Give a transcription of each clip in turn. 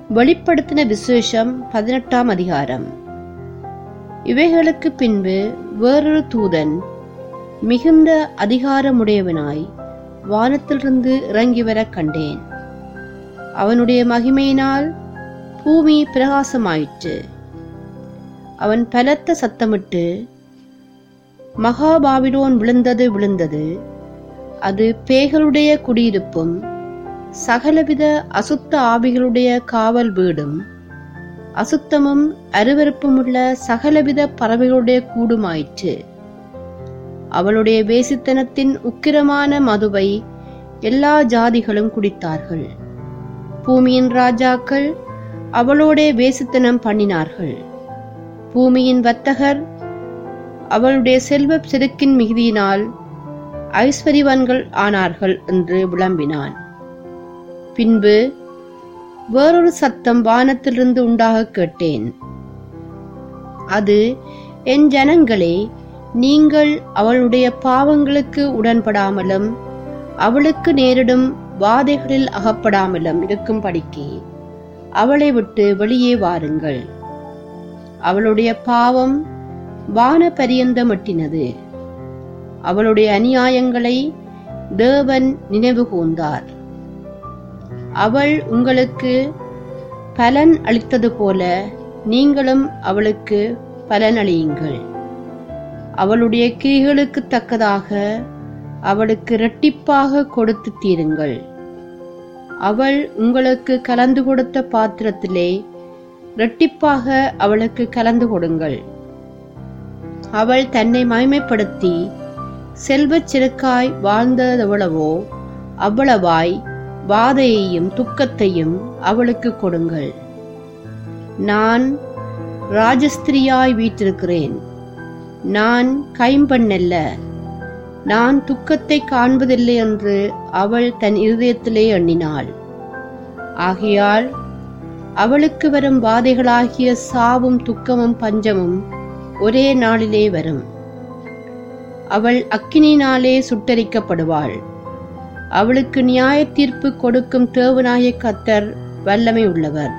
வெளிப்படுத்தின விசேஷம் பதினெட்டாம் அதிகாரம் இவைகளுக்கு பின்பு வேறொரு தூதன் மிகுந்த அதிகாரமுடையவனாய் வானத்திலிருந்து இறங்கி வர கண்டேன் அவனுடைய மகிமையினால் பூமி பிரகாசமாயிற்று அவன் பலத்த சத்தமிட்டு மகாபாபிலோன் விழுந்தது விழுந்தது அது பேய்களுடைய குடியிருப்பும் சகலவித அசுத்த ஆவிகளுடைய காவல் வீடும் அசுத்தமும் அருவருப்புமுள்ள சகலவித பறவைகளுடைய கூடுமாயிற்று அவளுடைய வேசித்தனத்தின் உக்கிரமான மதுவை எல்லா ஜாதிகளும் குடித்தார்கள் பூமியின் ராஜாக்கள் அவளோடே வேசித்தனம் பண்ணினார்கள் பூமியின் வர்த்தகர் அவளுடைய செல்வ செருக்கின் மிகுதியினால் ஐஸ்வரிவான்கள் ஆனார்கள் என்று விளம்பினான் பின்பு வேறொரு சத்தம் வானத்திலிருந்து உண்டாக கேட்டேன் அது என் ஜனங்களே நீங்கள் அவளுடைய பாவங்களுக்கு உடன்படாமலும் அவளுக்கு நேரிடும் வாதைகளில் அகப்படாமலும் இருக்கும்படிக்கு அவளை விட்டு வெளியே வாருங்கள் அவளுடைய பாவம் வான பரியந்தமட்டினது அவளுடைய அநியாயங்களை தேவன் நினைவு கூர்ந்தார் அவள் உங்களுக்கு பலன் அளித்தது போல நீங்களும் அவளுக்கு பலன் அளியுங்கள் அவளுடைய கிரிகளுக்கு தக்கதாக அவளுக்கு இரட்டிப்பாக கொடுத்து தீருங்கள் அவள் உங்களுக்கு கலந்து கொடுத்த பாத்திரத்திலே இரட்டிப்பாக அவளுக்கு கலந்து கொடுங்கள் அவள் தன்னை மகிமைப்படுத்தி செல்வச் சிறுக்காய் வாழ்ந்ததெவ்வளவோ அவ்வளவாய் வாதையையும் துக்கத்தையும் அவளுக்கு கொடுங்கள் நான் ராஜஸ்திரியாய் வீற்றிருக்கிறேன் நான் கைம்பண்ணல்ல நான் துக்கத்தை காண்பதில்லை என்று அவள் தன் இருதயத்திலே எண்ணினாள் ஆகையால் அவளுக்கு வரும் வாதைகளாகிய சாவும் துக்கமும் பஞ்சமும் ஒரே நாளிலே வரும் அவள் அக்கினினாலே சுட்டரிக்கப்படுவாள் அவளுக்கு நியாய தீர்ப்பு கொடுக்கும் தேவனாய கத்தர் வல்லமை உள்ளவர்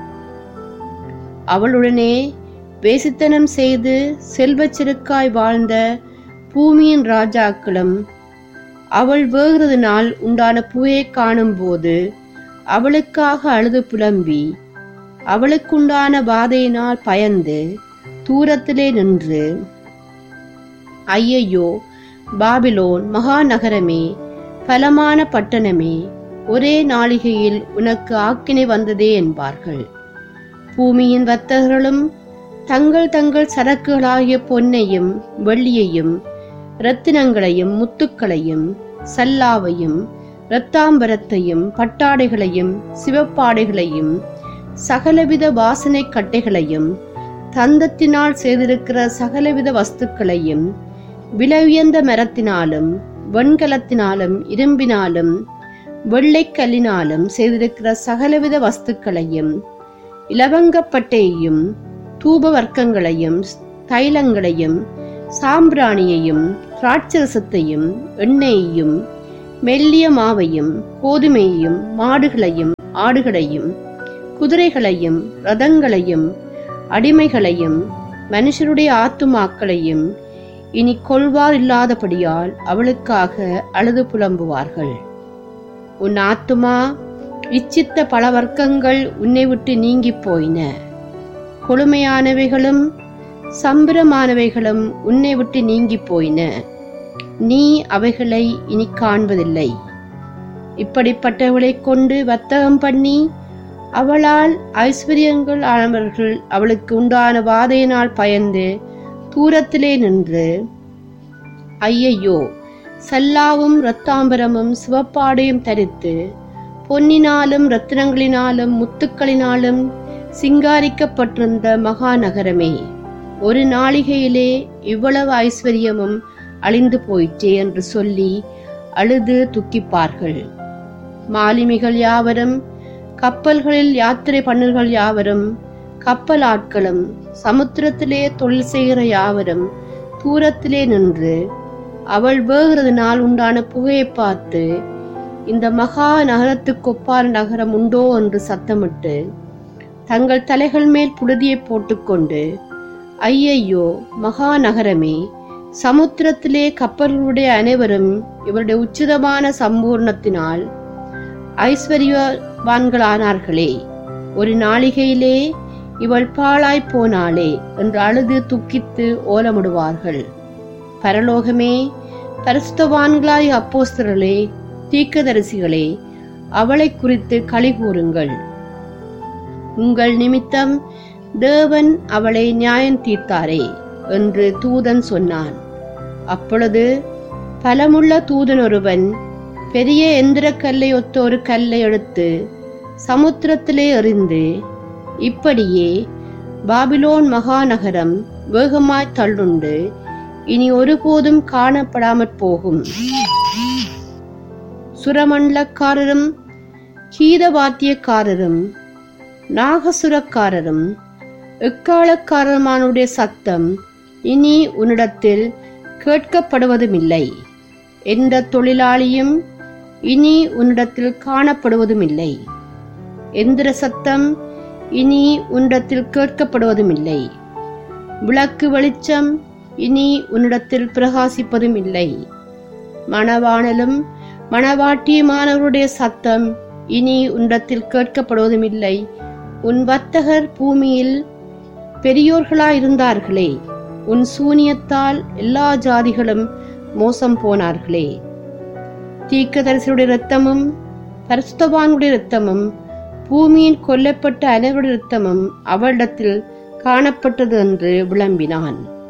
அவளுடனே வேசித்தனம் செய்து செல்வச் சிறுக்காய் வாழ்ந்த பூமியின் ராஜாக்களும் அவள் வேகிறதுனால் உண்டான புகையை காணும்போது அவளுக்காக அழுது புலம்பி அவளுக்குண்டான பாதையினால் பயந்து தூரத்திலே நின்று ஐயையோ பாபிலோன் மகாநகரமே பலமான பட்டணமே ஒரே நாளிகையில் உனக்கு ஆக்கினை வந்ததே என்பார்கள் பூமியின் வர்த்தகர்களும் தங்கள் தங்கள் சரக்குகளாகிய பொன்னையும் வெள்ளியையும் இரத்தினங்களையும் முத்துக்களையும் சல்லாவையும் இரத்தாம்பரத்தையும் பட்டாடைகளையும் சிவப்பாடைகளையும் சகலவித வாசனை கட்டைகளையும் தந்தத்தினால் செய்திருக்கிற சகலவித வஸ்துக்களையும் விலையுயர்ந்த மரத்தினாலும் வெண்கலத்தினாலும் இரும்பினாலும் வெள்ளைக்கல்லினாலும் செய்திருக்கிற சகலவித வஸ்துக்களையும் இலவங்கப்பட்டையையும் தூப வர்க்கங்களையும் தைலங்களையும் சாம்பிராணியையும் திராட்சரசத்தையும் எண்ணெயையும் மெல்லிய மாவையும் கோதுமையையும் மாடுகளையும் ஆடுகளையும் குதிரைகளையும் ரதங்களையும் அடிமைகளையும் மனுஷருடைய ஆத்துமாக்களையும் இனி கொள்வார் இல்லாதபடியால் அவளுக்காக அழுது புலம்புவார்கள் உன் ஆத்துமா இச்சித்த பல வர்க்கங்கள் உன்னை விட்டு நீங்கி போயின கொழுமையானவைகளும் சம்பிரமானவைகளும் உன்னை விட்டு நீங்கி போயின நீ அவைகளை இனி காண்பதில்லை இப்படிப்பட்டவளைக் கொண்டு வர்த்தகம் பண்ணி அவளால் ஐஸ்வர்யங்கள் ஆனவர்கள் அவளுக்கு உண்டான வாதையினால் பயந்து தூரத்திலே நின்று ஐயையோ சல்லாவும் இரத்தாம்பரமும் சிவப்பாடையும் தரித்து பொன்னினாலும் ரத்தினங்களினாலும் முத்துக்களினாலும் சிங்காரிக்கப்பட்டிருந்த மகாநகரமே ஒரு நாளிகையிலே இவ்வளவு ஐஸ்வர்யமும் அழிந்து போயிற்றே என்று சொல்லி அழுது துக்கிப்பார்கள் மாலுமிகள் யாவரும் கப்பல்களில் யாத்திரை பண்ணுகள் யாவரும் கப்பல் ஆட்களும் சமுத்திரத்திலே தொழில் செய்கிற யாவரும் தூரத்திலே நின்று அவள் வேகிறதுனால் உண்டான புகையை பார்த்து இந்த மகா நகரத்துக்கு ஒப்பான நகரம் உண்டோ என்று சத்தமிட்டு தங்கள் தலைகள் மேல் புழுதியை போட்டுக்கொண்டு ஐயையோ மகா நகரமே சமுத்திரத்திலே கப்பல்களுடைய அனைவரும் இவருடைய உச்சிதமான சம்பூர்ணத்தினால் ஐஸ்வர்யவான்களானார்களே ஒரு நாளிகையிலே இவள் பாழாய் போனாளே என்று அழுது துக்கித்து ஓலமிடுவார்கள் பரலோகமே பரிசுத்தவான்களாய் அப்போஸ்தரர்களே தீர்க்கதரிசிகளே அவளை குறித்து களி கூறுங்கள் உங்கள் நிமித்தம் தேவன் அவளை நியாயம் தீர்த்தாரே என்று தூதன் சொன்னான் அப்பொழுது பலமுள்ள தூதன் ஒருவன் பெரிய எந்திரக்கல்லை ஒத்த ஒரு கல்லை எடுத்து சமுத்திரத்திலே எறிந்து இப்படியே பாபிலோன் மகாநகரம் வேகமாய் தள்ளுண்டு இனி ஒருபோதும் காணப்படாமற் போகும் சுரமண்டலக்காரரும் கீதவாத்தியக்காரரும் நாகசுரக்காரரும் எக்காலக்காரருமானுடைய சத்தம் இனி உன்னிடத்தில் கேட்கப்படுவதுமில்லை எந்த தொழிலாளியும் இனி உன்னிடத்தில் காணப்படுவதுமில்லை எந்திர சத்தம் இனி உன்னிடத்தில் கேட்கப்படுவதுமில்லை விளக்கு வெளிச்சம் இனி உன்னிடத்தில் பிரகாசிப்பதும் இல்லை மணவாணலும் மணவாட்டியுமானவருடைய சத்தம் இனி உன்னிடத்தில் கேட்கப்படுவதும் இல்லை உன் வர்த்தகர் பூமியில் பெரியோர்களாயிருந்தார்களே உன் சூனியத்தால் எல்லா ஜாதிகளும் மோசம் போனார்களே தீர்க்கதரிசியுடைய இரத்தமும் பரிசுத்தவானுடைய இரத்தமும் பூமியில் கொல்லப்பட்ட அனைவருடைய இரத்தமும் அவளிடத்தில் காணப்பட்டது என்று விளம்பினான்